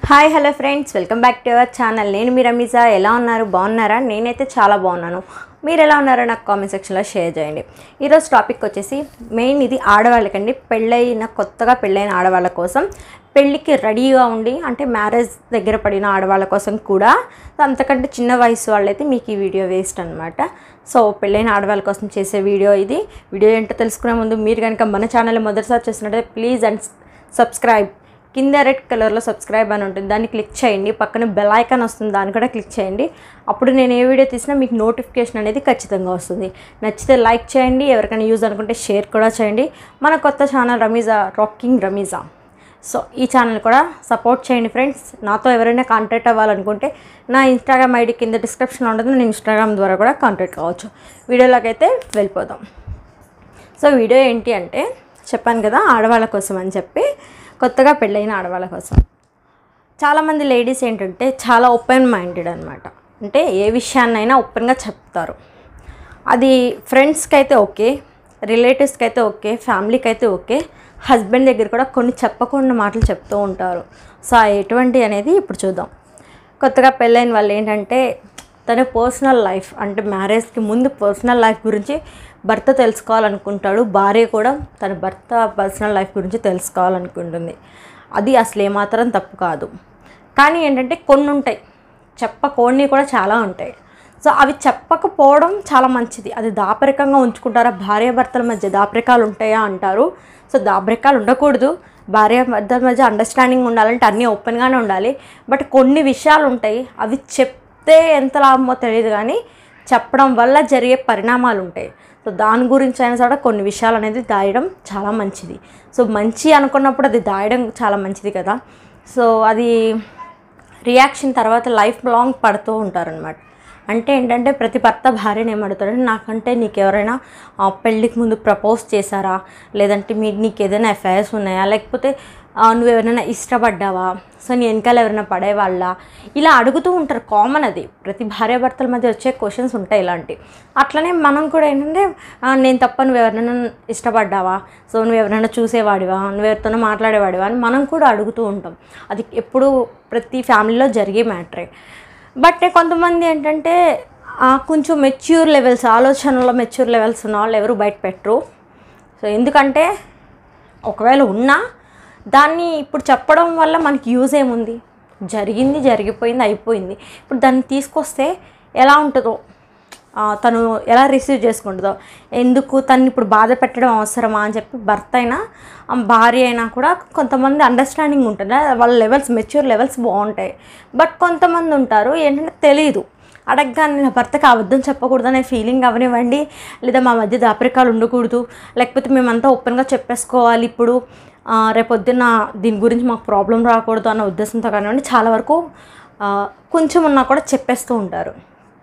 Hi hello friends welcome back to our channel నేను మీ రమీజా ఎలా ఉన్నారు బాగున్నారా నేనైతే చాలా బాగున్నాను మీరు ఎలా ఉన్నారో నాకు కామెంట్ సెక్షన్లో షేర్ చేయండి ఈరోజు టాపిక్ వచ్చేసి మెయిన్ ఇది ఆడవాళ్ళకండి పెళ్ళైన కొత్తగా పెళ్ళైన ఆడవాళ్ళ కోసం పెళ్ళికి రెడీగా ఉండి అంటే మ్యారేజ్ దగ్గర పడిన ఆడవాళ్ళ కోసం కూడా అంతకంటే చిన్న వయసు వాళ్ళైతే మీకు ఈ వీడియో వేస్ట్ అనమాట సో పెళ్ళైన ఆడవాళ్ళ కోసం చేసే వీడియో ఇది వీడియో ఏంటో తెలుసుకునే ముందు మీరు కనుక మన ఛానల్ మొదటిసారి చేసినట్టయితే ప్లీజ్ అండ్ సబ్స్క్రైబ్ కింద రెడ్ కలర్లో సబ్స్క్రైబ్ అని ఉంటుంది దాన్ని క్లిక్ చేయండి పక్కన బెల్ ఐకాన్ వస్తుంది దాన్ని కూడా క్లిక్ చేయండి అప్పుడు నేను ఏ వీడియో తీసినా మీకు నోటిఫికేషన్ అనేది ఖచ్చితంగా వస్తుంది నచ్చితే లైక్ చేయండి ఎవరికైనా యూజ్ అనుకుంటే షేర్ కూడా చేయండి మన కొత్త channel Rameeza rocking Rameeza so ఈ ఛానల్ కూడా సపోర్ట్ చేయండి ఫ్రెండ్స్ నాతో ఎవరైనా కాంటాక్ట్ అవ్వాలనుకుంటే నా ఇన్స్టాగ్రామ్ ఐడి కింద డిస్క్రిప్షన్ ఉంటుంది నేను ఇన్స్టాగ్రామ్ ద్వారా కూడా కాంటాక్ట్ కావచ్చు వీడియోలోకి అయితే వెళ్ళిపోదాం సో వీడియో ఏంటి అంటే చెప్పాను కదా ఆడవాళ్ళ కోసం అని చెప్పి కొత్తగా పెళ్ళైన ఆడవాళ్ళ కోసం చాలామంది లేడీస్ ఏంటంటే చాలా ఓపెన్ మైండెడ్ అనమాట అంటే ఏ విషయాన్నైనా ఓపెన్గా చెప్తారు అది ఫ్రెండ్స్కి అయితే ఓకే రిలేటివ్స్కి అయితే ఓకే ఫ్యామిలీకి అయితే ఓకే హస్బెండ్ దగ్గర కూడా కొన్ని చెప్పకుండా మాటలు చెప్తూ ఉంటారు సో ఆ ఎటువంటి అనేది ఇప్పుడు చూద్దాం కొత్తగా పెళ్ళైన వాళ్ళు ఏంటంటే తన పర్సనల్ లైఫ్ అంటే మ్యారేజ్కి ముందు పర్సనల్ లైఫ్ గురించి భర్త తెలుసుకోవాలనుకుంటాడు భార్య కూడా తన భర్త పర్సనల్ లైఫ్ గురించి తెలుసుకోవాలనుకుంటుంది అది అసలు ఏమాత్రం తప్పు కాదు కానీ ఏంటంటే కొన్ని ఉంటాయి చెప్పకోని కూడా చాలా ఉంటాయి సో అవి చెప్పకపోవడం చాలా మంచిది అది దాపరికంగా ఉంచుకుంటారా భార్యాభర్తల మధ్య దాపరికాలు ఉంటాయా అంటారు సో దాపరికాలు ఉండకూడదు భార్య భర్తల మధ్య అండర్స్టాండింగ్ ఉండాలంటే అన్నీ ఓపెన్గానే ఉండాలి బట్ కొన్ని విషయాలు ఉంటాయి అవి చెప్తే ఎంత లాభమో తెలియదు కానీ చెప్పడం వల్ల జరిగే పరిణామాలు ఉంటాయి సో దాని గురించి అయినా సరే కొన్ని విషయాలు అనేది దాయడం చాలా మంచిది సో మంచి అనుకున్నప్పుడు అది దాయడం చాలా మంచిది కదా సో అది రియాక్షన్ తర్వాత లైఫ్ లాంగ్ పడుతూ ఉంటారనమాట అంటే ఏంటంటే ప్రతి భర్త భార్యను ఏమడుగుతాడంటే నాకంటే నీకు ఎవరైనా ఆ, పెళ్ళికి ముందు ప్రపోజ్ చేశారా లేదంటే మీ నీకు ఏదైనా ఎఫ్ఐఆర్స్ ఉన్నాయా లేకపోతే ఆ, నువ్వు ఎవరైనా ఇష్టపడ్డావా సో నీ వెనకాల ఎవరైనా పడేవాళ్ళ ఇలా అడుగుతూ ఉంటారు కామన్ అది ప్రతి భార్యాభర్తల మధ్య వచ్చే క్వశ్చన్స్ ఉంటాయి ఇలాంటి అట్లనే మనం కూడా ఏంటంటే "ఆ, నేను తప్ప నువ్వు ఎవరైనా ఇష్టపడ్డావా సో నువ్వు ఎవరైనా చూసేవాడివా నువ్వు ఎవరితోనో మాట్లాడేవాడివా అని మనం కూడా అడుగుతూ ఉంటాం అది ఎప్పుడు ప్రతి ఫ్యామిలీలో జరిగే మ్యాటరే బట్ కొంతమంది ఏంటంటే ఆ, కొంచెం మెచ్యూర్ లెవెల్స్ ఆలోచనలో మెచ్యూర్ లెవెల్స్ ఉన్న వాళ్ళు ఎవరు బయట పెట్టరు సో ఎందుకంటే ఒకవేళ ఉన్నా దాన్ని ఇప్పుడు చెప్పడం వల్ల మనకి యూజ్ ఏముంది జరిగింది జరిగిపోయింది అయిపోయింది ఇప్పుడు దాన్ని తీసుకొస్తే ఎలా ఉంటుందో ఆ, తను ఎలా రిసీవ్ చేసుకుంటుందో ఎందుకు తను ఇప్పుడు బాధ పెట్టడం అవసరమా అని చెప్పి భర్త అయినా ఆ, భార్య అయినా కూడా కొంతమంది అండర్స్టాండింగ్ ఉంటుంది వాళ్ళ లెవెల్స్ మెచ్యూర్ లెవెల్స్ బాగుంటాయి బట్ కొంతమంది ఉంటారు ఏంటంటే తెలియదు అడగగానే నా భర్తకి అబద్ధం చెప్పకూడదు అనే ఫీలింగ్ అవనివ్వండి లేదా మా మధ్య దాపరికాలు ఉండకూడదు లేకపోతే మేమంతా ఓపెన్గా చెప్పేసుకోవాలి ఇప్పుడు ఆ, రేపొద్దున దీని గురించి మాకు ప్రాబ్లం రాకూడదు అన్న ఉద్దేశంతో కానివ్వండి చాలా వరకు ఆ, కొంచెం ఉన్నా కూడా చెప్పేస్తూ ఉంటారు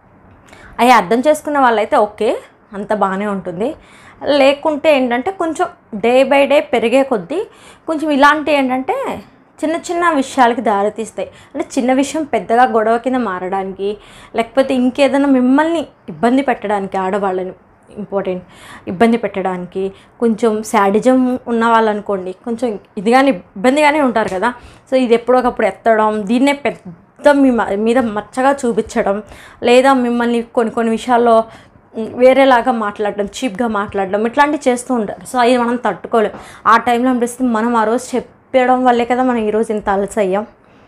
అవి అర్థం చేసుకున్న వాళ్ళైతే ఓకే అంత బాగానే ఉంటుంది లేకుంటే ఏంటంటే కొంచెం డే బై డే పెరిగే కొద్దీ కొంచెం ఇలాంటి ఏంటంటే చిన్న చిన్న విషయాలకి దారితీస్తాయి అంటే చిన్న విషయం పెద్దగా గొడవ కింద మారడానికి లేకపోతే ఇంకేదైనా మిమ్మల్ని ఇబ్బంది పెట్టడానికి ఆడవాళ్ళని ఇంపార్టెంట్ ఇబ్బంది పెట్టడానికి కొంచెం శాడిజం ఉన్న వాళ్ళు అనుకోండి కొంచెం ఇదిగానే ఇబ్బందిగానే ఉంటారు కదా సో ఇది ఎప్పుడొకప్పుడు ఎత్తడం దీన్నే పెద్ద మీ మ- మీద మచ్చగా చూపించడం లేదా మిమ్మల్ని కొన్ని కొన్ని విషయాల్లో మ్, వేరేలాగా మాట్లాడడం చీప్గా మాట్లాడడం ఇట్లాంటివి చేస్తూ ఉంటారు సో అవి మనం తట్టుకోలేం ఆ టైంలో అనిపిస్తుంది మనం ఆ రోజు చెప్పడం వల్లే కదా మనం ఈరోజు ఇంత అలసయ్యాం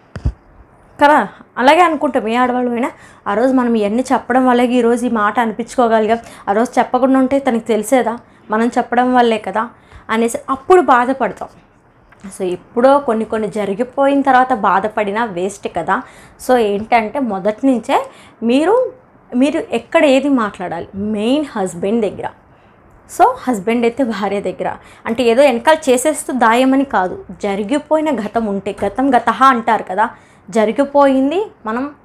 కదా అలాగే అనుకుంటాం ఏ ఆడవాళ్ళు అయినా ఆ రోజు మనం ఇవన్నీ చెప్పడం వల్లే ఈరోజు ఈ మాట అనిపించుకోగలిగాం ఆ రోజు చెప్పకుండా ఉంటే తనకి తెలిసేదా మనం చెప్పడం వల్లే కదా అనేసి అప్పుడు బాధపడతాం సో ఎప్పుడో కొన్ని కొన్ని జరిగిపోయిన తర్వాత బాధపడినా వేస్ట్ కదా సో ఏంటంటే మొదటి నుంచే మీరు మీరు ఎక్కడ ఏది మాట్లాడాలి మెయిన్ హస్బెండ్ దగ్గర సో హస్బెండ్ అయితే భార్య దగ్గర అంటే ఏదో వెనకాల చేసేస్తూ దాయమని కాదు జరిగిపోయిన గతం ఉంటే గతం గత అంటారు కదా జరిగిపోయింది మనం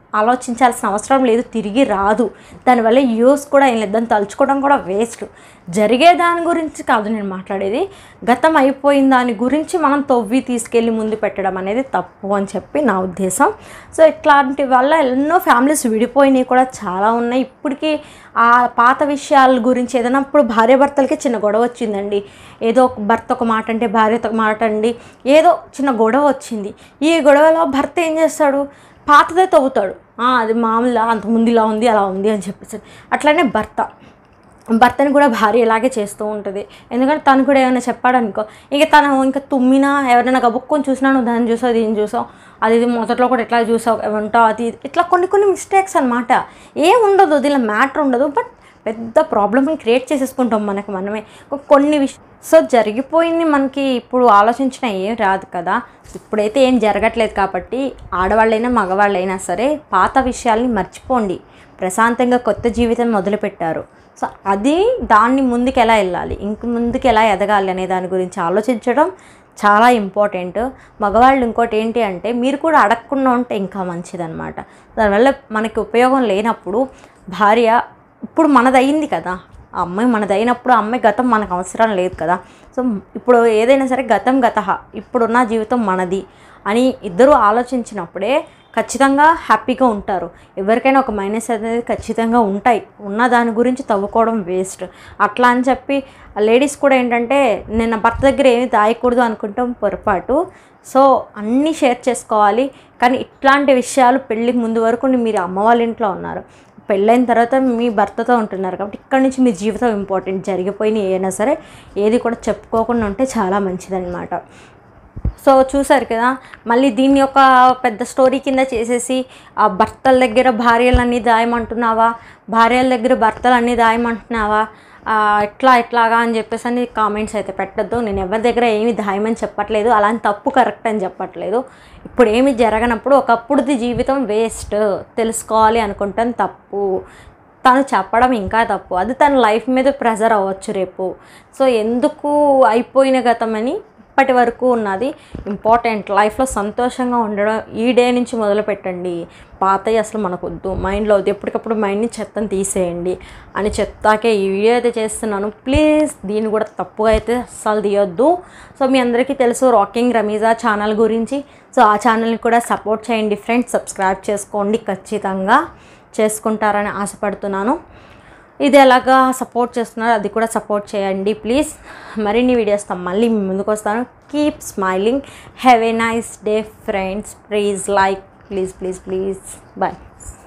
ఆలోచించాల్సిన అవసరం లేదు తిరిగి రాదు దానివల్ల యూస్ కూడా ఏం లేదు దాన్ని తలుచుకోవడం కూడా వేస్ట్ జరిగే దాని గురించి కాదు నేను మాట్లాడేది గతం అయిపోయిన దాని గురించి మనం తవ్వి తీసుకెళ్ళి ముందు పెట్టడం అనేది తప్పు అని చెప్పి నా ఉద్దేశం సో ఇట్లాంటి వల్ల ఎన్నో ఫ్యామిలీస్ విడిపోయినాయి కూడా చాలా ఉన్నాయి ఇప్పటికీ ఆ పాత విషయాల గురించి ఏదైనా ఇప్పుడు భార్యాభర్తలకి చిన్న గొడవ వచ్చిందండి ఏదో ఒక భర్త ఒక మాట అంటే భార్య ఒక మాట అండి ఏదో చిన్న గొడవ వచ్చింది ఈ గొడవలో భర్త ఏం చేస్తాడు పాతదే తవ్వుతాడు "ఆ, అది మామూలుగా అంతకుముందు ఇలా ఉంది అలా ఉంది అని చెప్పేసి అట్లనే భర్త భర్తని కూడా భార్య ఇలాగే చేస్తూ ఉంటుంది ఎందుకంటే తను కూడా ఏమైనా చెప్పాడు అనుకో ఇక తను ఇంకా తుమ్మినా ఎవరైనా గబుక్కొని చూసినా నువ్వు దాన్ని చూసావు దీన్ని చూసావు అది ఇది మొదట్లో కూడా ఎట్లా చూసావు ఉంటావు అది ఇది. ఇట్లా కొన్ని కొన్ని మిస్టేక్స్ అనమాట ఏం ఉండదు దీనిలో మ్యాటర్ ఉండదు బట్ పెద్ద ప్రాబ్లమ్ని క్రియేట్ చేసేసుకుంటాం మనకు మనమే కొన్ని విష సో జరిగిపోయింది మనకి ఇప్పుడు ఆలోచించిన ఏం రాదు కదా ఇప్పుడైతే ఏం జరగట్లేదు కాబట్టి ఆడవాళ్ళైనా మగవాళ్ళైనా సరే పాత విషయాల్ని మర్చిపోండి ప్రశాంతంగా కొత్త జీవితం మొదలుపెట్టారు సో అది దాన్ని ముందుకు ఎలా వెళ్ళాలి ఇంక ముందుకు ఎలా ఎదగాలి అనే దాని గురించి ఆలోచించడం చాలా ఇంపార్టెంట్ మగవాళ్ళు ఇంకోటి ఏంటి అంటే మీరు కూడా అడగకుండా ఉంటే ఇంకా మంచిదన్నమాట దానివల్ల మనకి ఉపయోగం లేనప్పుడు భార్య ఇప్పుడు మనదయింది కదా ఆ అమ్మాయి మనదైనప్పుడు ఆ అమ్మాయి గతం మనకు అవసరం లేదు కదా సో ఇప్పుడు ఏదైనా సరే గతం గత ఇప్పుడున్న జీవితం మనది అని ఇద్దరు ఆలోచించినప్పుడే ఖచ్చితంగా హ్యాపీగా ఉంటారు ఎవరికైనా ఒక మైనస్ అనేది ఖచ్చితంగా ఉంటాయి ఉన్న దాని గురించి తవ్వుకోవడం వేస్ట్ అట్లా అని చెప్పి లేడీస్ కూడా ఏంటంటే నేను నా భర్త దగ్గర ఏమి దాయకూడదు అనుకుంటాం పొరపాటు సో అన్నీ షేర్ చేసుకోవాలి కానీ ఇట్లాంటి విషయాలు పెళ్ళికి ముందు వరకు మీరు అమ్మ వాళ్ళ ఇంట్లో ఉన్నారు పెళ్ళైన తర్వాత మీ భర్తతో ఉంటున్నారు కాబట్టి ఇక్కడ నుంచి మీ జీవితం ఇంపార్టెంట్ జరిగిపోయిన ఏదైనా సరే ఏది కూడా చెప్పుకోకుండా ఉంటే చాలా మంచిదన్నమాట సో చూసారు కదా మళ్ళీ దీన్ని ఒక పెద్ద స్టోరీ కింద చేసేసి ఆ భర్తల దగ్గర భార్యలన్నీ దాయమంటున్నావా భార్యల దగ్గర భర్తలన్నీ దాయమంటున్నావా ఆ, ఎట్లా ఎట్లాగా అని చెప్పేసి అని కామెంట్స్ అయితే పెట్టద్దు నేను ఎవరి దగ్గర ఏమి దాయమని చెప్పట్లేదు అలాంటి తప్పు కరెక్ట్ అని చెప్పట్లేదు ఇప్పుడు ఏమి జరగనప్పుడు ఒకప్పుడుది జీవితం వేస్ట్ తెలుసుకోవాలి అనుకుంటాను తప్పు తను చెప్పడం ఇంకా తప్పు అది తన లైఫ్ మీద ప్రెజర్ అవ్వచ్చు రేపు సో ఎందుకు అయిపోయిన గతమని ఇప్పటి వరకు ఉన్నది ఇంపార్టెంట్ లైఫ్లో సంతోషంగా ఉండడం ఈ డే నుంచి మొదలు పెట్టండి పాతవి అసలు మనకొద్దు మైండ్లో వద్దు ఎప్పటికప్పుడు మైండ్ని చెత్తని తీసేయండి అని చెప్తాకే ఈ వీడియో అయితే చేస్తున్నాను ప్లీజ్ దీన్ని కూడా తప్పుగా అయితే అస్సలు తీయొద్దు సో మీ అందరికీ తెలుసు రాకింగ్ రమీజా ఛానల్ గురించి సో ఆ ఛానల్ని కూడా సపోర్ట్ చేయండి ఫ్రెండ్స్ సబ్స్క్రైబ్ చేసుకోండి ఖచ్చితంగా చేసుకుంటారని ఆశపడుతున్నాను ఇది ఎలాగా సపోర్ట్ చేస్తున్నారు అది కూడా సపోర్ట్ చేయండి ప్లీజ్ మరిన్ని వీడియోస్తో మళ్ళీ మీ ముందుకు వస్తాను keep smiling have a nice day friends please like please please please bye